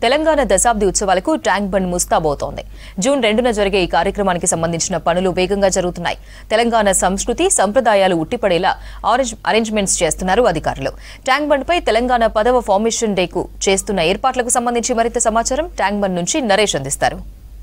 తెలంగాణ దశాబ్ది ఉత్సవాలకు tank bund ముస్తాబోతోంది June రెండున జరిగే ఈ కార్యక్రమానికి సంబంధించిన పనులు వేగంగా జరుగుతున్నాయి తెలంగాణ సంస్కృతి సంప్రదాయాలు ఉట్టిపడేలా ఆరెంజ్ అరేంజ్మెంట్స్ చేస్తున్నారు అధికారులు ట్యాంక్ బండ్ పై తెలంగాణ పదవ ఫార్మేషన్ డేకు చేస్తున్న ఏర్పాట్లకు సంబంధించి మరింత సమాచారం ట్యాంక్ బండ్ నుంచి నరేష్ అందిస్తారు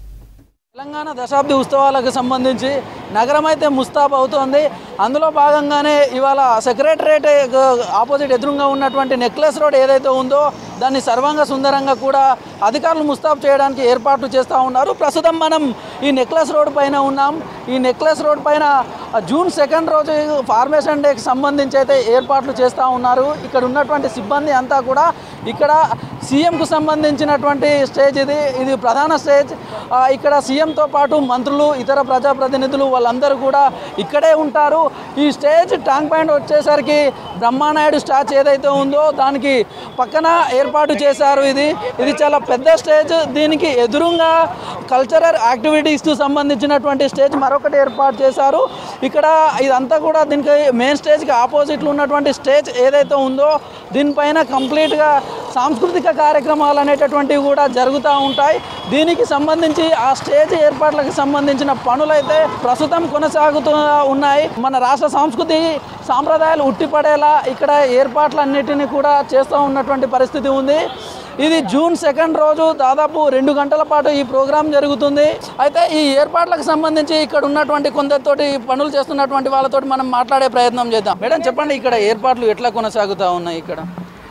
తెలంగాణ దశాబ్ది ఉత్సవాలకు సంబంధించి నగరం అయితే ముస్తాబ్ అవుతోంది అందులో భాగంగానే ఇవాళ సెక్రటరేట్ ఆపోజిట్ ఎదురుగా ఉన్నటువంటి నెక్లెస్ రోడ్ ఏదైతే ఉందో దాన్ని సర్వాంగ సుందరంగా కూడా అధికారులు ముస్తాబ్ చేయడానికి ఏర్పాట్లు చేస్తూ ఉన్నారు ప్రస్తుతం మనం ఈ నెక్లెస్ రోడ్ పైన ఉన్నాం ఈ నెక్లెస్ రోడ్ పైన జూన్ సెకండ్ రోజు ఫార్మేషన్ డేకి సంబంధించి అయితే ఏర్పాట్లు చేస్తూ ఉన్నారు ఇక్కడ ఉన్నటువంటి సిబ్బంది అంతా కూడా ఇక్కడ సీఎంకు సంబంధించినటువంటి స్టేజ్ ఇది ఇది ప్రధాన స్టేజ్ ఆ, ఇక్కడ సీఎంతో పాటు మంత్రులు ఇతర ప్రజాప్రతినిధులు వాళ్ళందరూ కూడా ఇక్కడే ఉంటారు ఈ స్టేజ్ ట్యాంక్ పాయింట్ వచ్చేసరికి బ్రహ్మానాయుడు స్టాచ్యూ ఏదైతే ఉందో దానికి పక్కన ఏర్పాటు చేశారు ఇది ఇది చాలా పెద్ద స్టేజ్ దీనికి ఎదురుగా కల్చరల్ యాక్టివిటీస్కు సంబంధించినటువంటి స్టేజ్ మరొకటి ఏర్పాటు చేశారు ఇక్కడ ఇదంతా కూడా దీనికి మెయిన్ స్టేజ్కి ఆపోజిట్లో ఉన్నటువంటి స్టేజ్ ఏదైతే ఉందో దీనిపైన కంప్లీట్గా సాంస్కృతిక కార్యక్రమాలు అనేటటువంటివి కూడా జరుగుతూ ఉంటాయి దీనికి సంబంధించి ఆ స్టేజ్ ఏర్పాట్లకు సంబంధించిన పనులైతే ప్రస్తుతం కొనసాగుతూ ఉన్నాయి మన రాష్ట్ర సంస్కృతి సాంప్రదాయాలు ఉట్టిపడేలా ఇక్కడ ఏర్పాట్లన్నిటినీ కూడా చేస్తూ ఉన్నటువంటి పరిస్థితి ఉంది ఇది జూన్ సెకండ్ రోజు దాదాపు రెండు గంటల పాటు ఈ ప్రోగ్రాం జరుగుతుంది అయితే ఈ ఏర్పాట్లకు సంబంధించి ఇక్కడ ఉన్నటువంటి కొందరితోటి పనులు చేస్తున్నటువంటి వాళ్ళతోటి మనం మాట్లాడే ప్రయత్నం చేద్దాం మేడం చెప్పండి ఇక్కడ ఏర్పాట్లు ఎట్లా కొనసాగుతూ ఉన్నాయి ఇక్కడ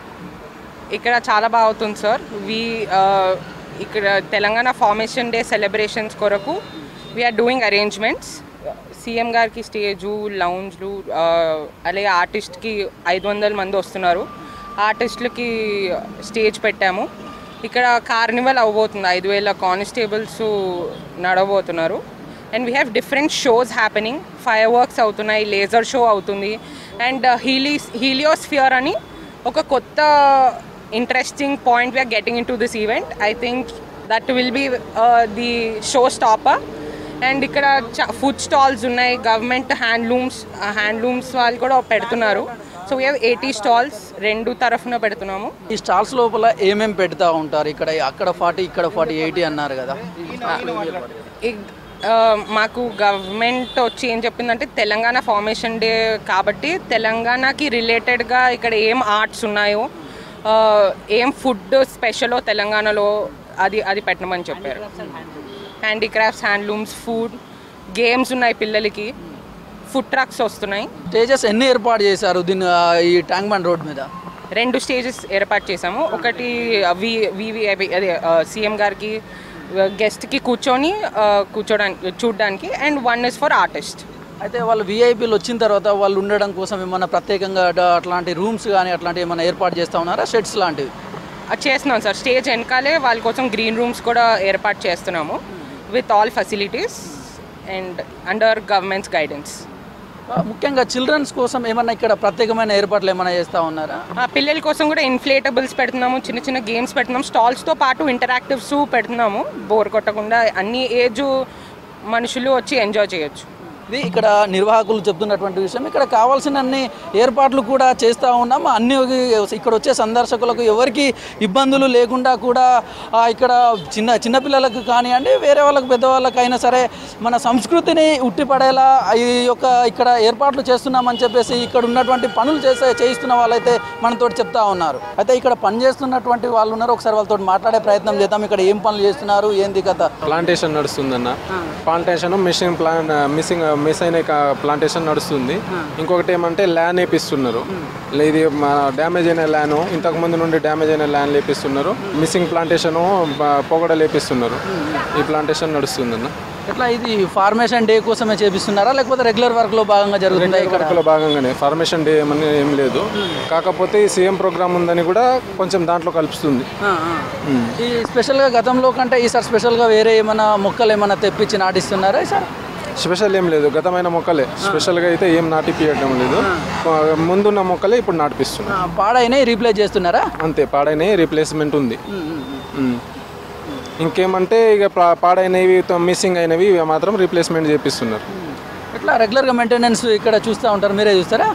ఇక్కడ చాలా బాగా అవుతుంది సార్ వి ఇక్కడ తెలంగాణ ఫార్మేషన్ డే సెలబ్రేషన్స్ కొరకు వీఆర్ డూయింగ్ అరేంజ్మెంట్స్ సీఎం గారికి స్టేజు లౌంజ్లు అలాగే ఆర్టిస్ట్కి ఐదు వందల మంది వస్తున్నారు ఆర్టిస్టులకి స్టేజ్ పెట్టాము ఇక్కడ కార్నివల్ అవ్వబోతుంది ఐదు వేల కానిస్టేబుల్స్ నడవబోతున్నారు and we have different shows happening fireworks అవుతున్నాయి లేజర్ షో అవుతుంది అండ్ హీలీ హీలియోస్ఫియర్ అని ఒక కొత్త interesting point we are getting into this event I think that will be the show stopper and ఇక్కడ ఫుడ్ స్టాల్స్ ఉన్నాయి government handlooms handlooms వాళ్ళు కూడా పెడుతున్నారు so we have eighty stalls రెండు తరఫున పెడుతున్నాము ఈ స్టాల్స్ లోపల ఏమేమి పెడతా ఉంటారు ఇక్కడ అక్కడ ఫార్టీ ఇక్కడ ఫార్టీ ఎయిటీ అన్నారు కదా ఇగ్- ఆ, మాకు గవర్నమెంట్ వచ్చి ఏం చెప్పిందంటే తెలంగాణ ఫార్మేషన్ డే కాబట్టి తెలంగాణకి రిలేటెడ్గా ఇక్కడ ఏం ఆర్ట్స్ ఉన్నాయో ఆ, ఏం ఫుడ్ స్పెషలో తెలంగాణలో అది అది పెట్టమని చెప్పారు హ్యాండీక్రాఫ్ట్స్ హ్యాండ్లూమ్స్ ఫుడ్ గేమ్స్ ఉన్నాయి పిల్లలకి ఫుడ్ ట్రక్స్ వస్తున్నాయి స్టేజెస్ ఎన్ని ఏర్పాటు చేశారు దీని ఆ, ఈ ట్యాంక్ బండ్ రోడ్ మీద రెండు స్టేజెస్ ఏర్పాటు చేసాము ఒకటి వి వివిఐపి అదే సీఎం గారికి గెస్ట్కి కూర్చొని ఆ, కూర్చోడానికి చూడడానికి and one is for artist అయితే వాళ్ళు విఐపీలు వచ్చిన తర్వాత వాళ్ళు ఉండడం కోసం ఏమన్నా ప్రత్యేకంగా డ- అట్లాంటి రూమ్స్ కానీ అట్లాంటివి ఏమైనా ఏర్పాటు చేస్తూ ఉన్నారా షెడ్స్ లాంటివి అది చేస్తున్నాం సార్ స్టేజ్ వెనకాలే వాళ్ళ కోసం గ్రీన్ రూమ్స్ కూడా ఏర్పాటు చేస్తున్నాము with all facilities and under governments guidance ఆ, ముఖ్యంగా చిల్డ్రన్స్ కోసం ఏమన్నా ఇక్కడ ప్రత్యేకమైన ఏర్పాట్లు ఏమైనా చేస్తూ ఉన్నారా పిల్లల కోసం కూడా ఇన్ఫ్లేటబుల్స్ పెడుతున్నాము చిన్న చిన్న గేమ్స్ పెడుతున్నాము స్టాల్స్తో పాటు ఇంటరాక్టివ్స్ పెడుతున్నాము బోర్ కొట్టకుండా అన్ని ఏజ్ మనుషులు వచ్చి ఎంజాయ్ చేయొచ్చు ఇది ఇక్కడ నిర్వాహకులు చెప్తున్నటువంటి విషయం ఇక్కడ కావాల్సిన అన్ని ఏర్పాట్లు కూడా చేస్తూ ఉన్నాం అన్ని ఇక్కడ వచ్చే సందర్శకులకు ఎవరికి ఇబ్బందులు లేకుండా కూడా ఆ, ఇక్కడ చిన్న చిన్నపిల్లలకు కానివ్వండి వేరే వాళ్ళకి పెద్దవాళ్ళకైనా సరే మన సంస్కృతిని ఉట్టిపడేలా ఈ యొక్క ఇక్కడ ఏర్పాట్లు చేస్తున్నామని చెప్పేసి ఇక్కడ ఉన్నటువంటి పనులు చేసే చేయిస్తున్న వాళ్ళైతే మనతో చెప్తా ఉన్నారు అయితే ఇక్కడ పని చేస్తున్నటువంటి వాళ్ళు ఉన్నారు ఒకసారి వాళ్ళతో మాట్లాడే ప్రయత్నం చేద్దాం ఇక్కడ ఏం పనులు చేస్తున్నారు ఏంది కథ ప్లాంటేషన్ నడుస్తుందన్న plantation mission plan missing miss అయిన క- ప్లాంటేషన్ నడుస్తుంది ఇంకొకటి ఏమంటే ల్యాన్ వేపిస్తున్నారు ఇది డ్యామేజ్ అయిన ల్యాన్ ఇంతకు ముందు నుండి డ్యామేజ్ అయిన ల్యాన్ లేపిస్తున్నారు మిస్సింగ్ ప్లాంటేషన్ పొగడ లేపిస్తున్నారు ఈ ప్లాంటేషన్ నడుస్తుందన్న ఎట్లా ఇది ఫార్మేషన్ డే కోసమే చేపిస్తున్నారా లేకపోతే రెగ్యులర్ వర్క్ లో భాగంగా జరుగుతుందా ఇక్కడ వర్క్లో భాగంగానే ఫార్మేషన్ డే ఏమని ఏం లేదు కాకపోతే ఈ సీఎం ప్రోగ్రామ్ ఉందని కూడా కొంచెం దాంట్లో కలుపుతుంది ఆ, ఆ. ఈ స్పెషల్ గా గతంలో కంటే ఈసారి స్పెషల్ గా వేరే ఏమైనా మొక్కలు ఏమైనా తెప్పించి నాటిస్తున్నారా ఈసారి స్పెషల్ ఏం లేదు గతమైన మొక్కలే స్పెషల్గా అయితే ఏం నాటిపియడం లేదు ముందున్న మొక్కలే ఇప్పుడు నాటిపిస్తున్నాం ఆ, పాడైనవి రీప్లేస్ చేస్తున్నారా అంతే పాడైనవి రీప్లేస్మెంట్ ఉంది ఉమ్. ఇంకేమంటే ఇక పా- పాడైనవి మిస్సింగ్ అయినవి ఇవి మాత్రం రీప్లేస్మెంట్ చేపిస్తున్నారు ఎట్లా రెగ్యులర్ గా మెయింటెనెన్స్ ఇక్కడ చూస్తూ ఉంటారు మీరే చూస్తారా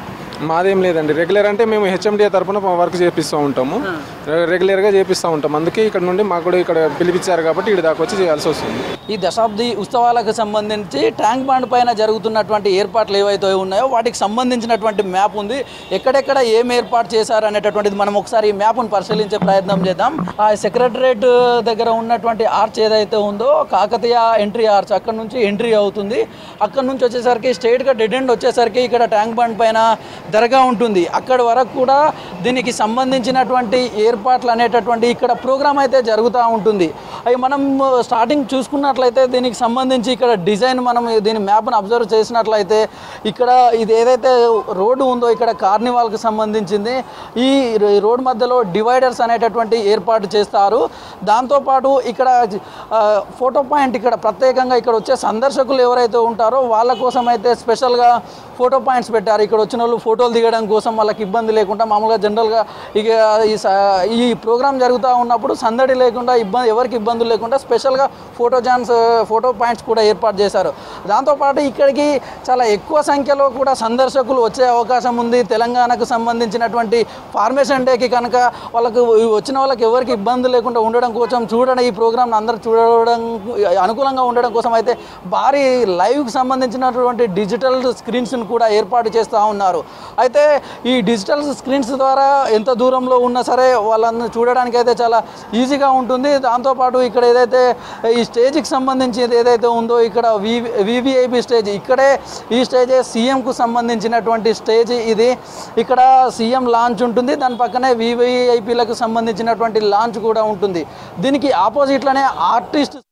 మాదేం లేదండి రెగ్యులర్ అంటే మేము హెచ్ఎండిఏ తరపున వర్క్ చేపిస్తూ ఉంటాము రె- రెగ్యులర్గా చేపిస్తూ ఉంటాం అందుకే ఇక్కడ నుండి మాకు కూడా ఇక్కడ పిలిపించారు కాబట్టి ఇక్కడ దాకా వచ్చి చేయాల్సి వస్తుంది ఈ దశాబ్ది ఉత్సవాలకు సంబంధించి ట్యాంక్ బాండ్ పైన జరుగుతున్నటువంటి ఏర్పాట్లు ఏవైతే ఉన్నాయో వాటికి సంబంధించినటువంటి మ్యాప్ ఉంది ఎక్కడెక్కడ ఏం ఏర్పాటు చేశారు అనేటటువంటిది మనం ఒకసారి ఈ మ్యాప్ను పరిశీలించే ప్రయత్నం చేద్దాం ఆ సెక్రటరేట్ దగ్గర ఉన్నటువంటి ఆర్చ్ ఏదైతే ఉందో కాకతీయ ఎంట్రీ ఆర్చ్ అక్కడ నుంచి ఎంట్రీ అవుతుంది అక్కడ నుంచి వచ్చేసరికి స్ట్రైట్గా డెడ్ ఎండ్ వచ్చేసరికి ఇక్కడ ట్యాంక్ బండ్ పైన దర్గా ఉంటుంది అక్కడి వరకు కూడా దీనికి సంబంధించినటువంటి ఏర్పాట్లు అనేటటువంటి ఇక్కడ ప్రోగ్రామ్ అయితే జరుగుతూ ఉంటుంది అవి మనం స్టార్టింగ్ చూసుకున్నట్లయితే దీనికి సంబంధించి ఇక్కడ డిజైన్ మనం దీని మ్యాప్ను అబ్జర్వ్ చేసినట్లయితే ఇక్కడ ఇది ఏదైతే రోడ్డు ఉందో ఇక్కడ కార్నివాల్కి సంబంధించింది ఈ రోడ్ మధ్యలో డివైడర్స్ అనేటటువంటి ఏర్పాటు చేస్తారు దాంతోపాటు ఇక్కడ ఆ, ఫోటో పాయింట్ ఇక్కడ ప్రత్యేకంగా ఇక్కడ వచ్చే సందర్శకులు ఎవరైతే ఉంటారో వాళ్ళ కోసం అయితే స్పెషల్గా ఫోటో పాయింట్స్ పెట్టారు ఇక్కడ వచ్చిన వాళ్ళు ఫోటోలు దిగడం కోసం వాళ్ళకి ఇబ్బంది లేకుండా మామూలుగా జనరల్గా ఇక ఈ స- ఈ ప్రోగ్రామ్ జరుగుతూ ఉన్నప్పుడు సందడి లేకుండా ఇబ్బంది ఎవరికి ఇబ్బందులు లేకుండా స్పెషల్గా ఫోటో జాన్స్ ఫోటో పాయింట్స్ కూడా ఏర్పాటు చేశారు దాంతోపాటు ఇక్కడికి చాలా ఎక్కువ సంఖ్యలో కూడా సందర్శకులు వచ్చే అవకాశం ఉంది తెలంగాణకు సంబంధించినటువంటి ఫార్మేషన్ డేకి కనుక వాళ్ళకు ఈ వచ్చిన వాళ్ళకి ఎవరికి ఇబ్బంది లేకుండా ఉండడం కోసం చూడడం ఈ ప్రోగ్రామ్ అందరూ చూడడం అనుకూలంగా ఉండడం కోసం అయితే భారీ లైవ్కి సంబంధించినటువంటి డిజిటల్ స్క్రీన్స్ని కూడా ఏర్పాటు చేస్తూ ఉన్నారు అయితే ఈ డిజిటల్ స్క్రీన్స్ ద్వారా ఎంత దూరంలో ఉన్నా సరే వాళ్ళని చూడడానికి అయితే చాలా ఈజీగా ఉంటుంది దాంతోపాటు ఇక్కడ ఏదైతే ఈ స్టేజ్కి సంబంధించి ఏదైతే ఉందో ఇక్కడ వి వివిఐపి స్టేజ్ ఇక్కడే ఈ స్టేజే సీఎంకు సంబంధించినటువంటి స్టేజ్ ఇది ఇక్కడ సీఎం లాంచ్ ఉంటుంది దాని పక్కనే వివిఐపీలకు సంబంధించినటువంటి లాంచ్ కూడా ఉంటుంది దీనికి ఆపోజిట్లోనే ఆర్టిస్ట్